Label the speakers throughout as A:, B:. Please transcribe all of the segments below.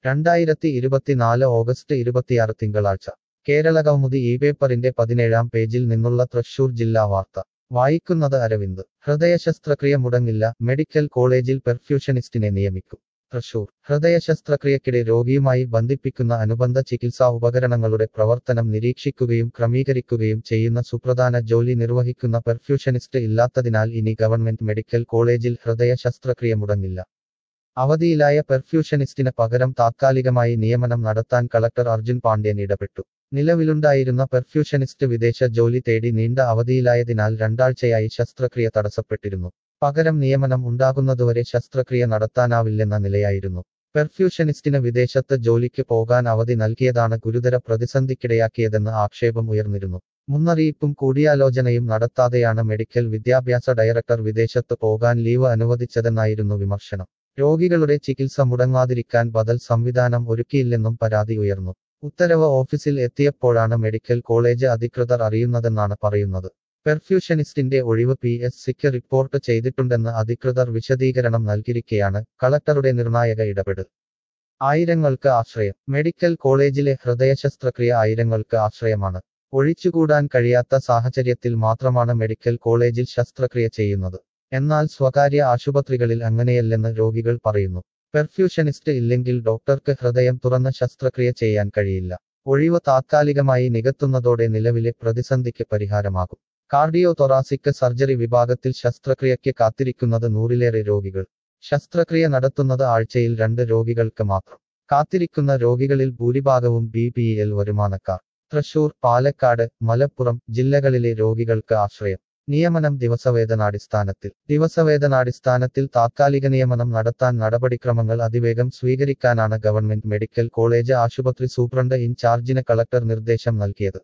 A: രണ്ടായിരത്തി ഇരുപത്തിനാല് ഓഗസ്റ്റ് ഇരുപത്തിയാറ് തിങ്കളാഴ്ച കേരള കൗമുദി ഈ പേപ്പറിന്റെ പതിനേഴാം പേജിൽ നിന്നുള്ള തൃശൂർ ജില്ലാ വാർത്ത വായിക്കുന്നത് അരവിന്ദ് ഹൃദയശസ്ത്രക്രിയ മുടങ്ങില്ല മെഡിക്കൽ കോളേജിൽ പെർഫ്യൂഷനിസ്റ്റിനെ നിയമിക്കും തൃശൂർ ഹൃദയശസ്ത്രക്രിയക്കിടെ രോഗിയുമായി ബന്ധിപ്പിക്കുന്ന അനുബന്ധ ചികിത്സാ ഉപകരണങ്ങളുടെ പ്രവർത്തനം നിരീക്ഷിക്കുകയും ക്രമീകരിക്കുകയും ചെയ്യുന്ന സുപ്രധാന ജോലി നിർവഹിക്കുന്ന പെർഫ്യൂഷനിസ്റ്റ് ഇല്ലാത്തതിനാൽ ഇനി ഗവൺമെന്റ് മെഡിക്കൽ കോളേജിൽ ഹൃദയ ശസ്ത്രക്രിയ മുടങ്ങില്ല അവധിയിലായ പെർഫ്യൂഷനിസ്റ്റിന് പകരം താത്കാലികമായി നിയമനം നടത്താൻ കളക്ടർ അർജുൻ പാണ്ഡ്യൻ ഇടപെട്ടു നിലവിലുണ്ടായിരുന്ന പെർഫ്യൂഷനിസ്റ്റ് വിദേശ ജോലി തേടി നീണ്ട അവധിയിലായതിനാൽ രണ്ടാഴ്ചയായി ശസ്ത്രക്രിയ തടസ്സപ്പെട്ടിരുന്നു പകരം നിയമനം ഉണ്ടാകുന്നതുവരെ ശസ്ത്രക്രിയ നടത്താനാവില്ലെന്ന നിലയായിരുന്നു പെർഫ്യൂഷനിസ്റ്റിന് വിദേശത്ത് ജോലിക്ക് പോകാൻ അവധി നൽകിയതാണ് ഗുരുതര പ്രതിസന്ധിക്കിടയാക്കിയതെന്ന് ആക്ഷേപം ഉയർന്നിരുന്നു മുന്നറിയിപ്പും കൂടിയാലോചനയും നടത്താതെയാണ് മെഡിക്കൽ വിദ്യാഭ്യാസ ഡയറക്ടർ വിദേശത്ത് പോകാൻ ലീവ് അനുവദിച്ചതെന്നായിരുന്നു വിമർശനം രോഗികളുടെ ചികിത്സ മുടങ്ങാതിരിക്കാൻ ബദൽ സംവിധാനം ഒരുക്കിയില്ലെന്നും പരാതി ഉയർന്നു ഉത്തരവ് ഓഫീസിൽ എത്തിയപ്പോഴാണ് മെഡിക്കൽ കോളേജ് അധികൃതർ അറിയുന്നതെന്നാണ് പറയുന്നത് പെർഫ്യൂഷനിസ്റ്റിന്റെ ഒഴിവ് പി എസ് സിക്ക് റിപ്പോർട്ട് ചെയ്തിട്ടുണ്ടെന്ന് അധികൃതർ വിശദീകരണം നൽകിയിരിക്കെയാണ് കളക്ടറുടെ നിർണായക ഇടപെടൽ ആയിരങ്ങൾക്ക് ആശ്രയം മെഡിക്കൽ കോളേജിലെ ഹൃദയശസ്ത്രക്രിയ ആയിരങ്ങൾക്ക് ആശ്രയമാണ് ഒഴിച്ചുകൂടാൻ കഴിയാത്ത സാഹചര്യത്തിൽ മാത്രമാണ് മെഡിക്കൽ കോളേജിൽ ശസ്ത്രക്രിയ ചെയ്യുന്നത് എന്നാൽ സ്വകാര്യ ആശുപത്രികളിൽ അങ്ങനെയല്ലെന്ന് രോഗികൾ പറയുന്നു പെർഫ്യൂഷനിസ്റ്റ് ഇല്ലെങ്കിൽ ഡോക്ടർക്ക് ഹൃദയം തുറന്ന ശസ്ത്രക്രിയ ചെയ്യാൻ കഴിയില്ല ഒഴിവ് താത്കാലികമായി നികത്തുന്നതോടെ നിലവിലെ പ്രതിസന്ധിക്ക് പരിഹാരമാകും കാർഡിയോ തൊറാസിക് സർജറി വിഭാഗത്തിൽ ശസ്ത്രക്രിയയ്ക്ക് കാത്തിരിക്കുന്നത് നൂറിലേറെ രോഗികൾ ശസ്ത്രക്രിയ നടത്തുന്നത് ആഴ്ചയിൽ രണ്ട് രോഗികൾക്ക് മാത്രം കാത്തിരിക്കുന്ന രോഗികളിൽ ഭൂരിഭാഗവും ബി പി എൽ വരുമാനക്കാർ തൃശൂർ പാലക്കാട് മലപ്പുറം ജില്ലകളിലെ രോഗികൾക്ക് ആശ്രയം നിയമനം ദിവസവേതനാടിസ്ഥാനത്തിൽ ദിവസവേതനാടിസ്ഥാനത്തിൽ താത്കാലിക നിയമനം നടത്താൻ നടപടിക്രമങ്ങൾ അതിവേഗം സ്വീകരിക്കാനാണ് ഗവൺമെന്റ് മെഡിക്കൽ കോളേജ് ആശുപത്രി സൂപ്രണ്ട് ഇൻചാർജിന് കളക്ടർ നിർദ്ദേശം നൽകിയത്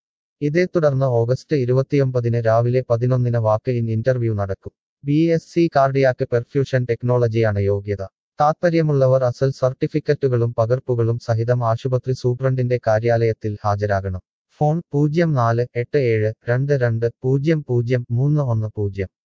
A: ഇതേ തുടർന്ന് ഓഗസ്റ്റ് ഇരുപത്തിയൊമ്പതിന് രാവിലെ പതിനൊന്നിന് വാക്ക് ഇൻ ഇന്റർവ്യൂ നടക്കും B S C cardiac perfusion ടെക്നോളജിയാണ് യോഗ്യത താത്പര്യമുള്ളവർ അസൽ സർട്ടിഫിക്കറ്റുകളും പകർപ്പുകളും സഹിതം ആശുപത്രി സൂപ്രണ്ടിന്റെ കാര്യാലയത്തിൽ ഹാജരാകണം ഫോൺ പൂജ്യം നാല് എട്ട് ഏഴ് രണ്ട് രണ്ട് പൂജ്യം പൂജ്യം മൂന്ന് ഒന്ന് പൂജ്യം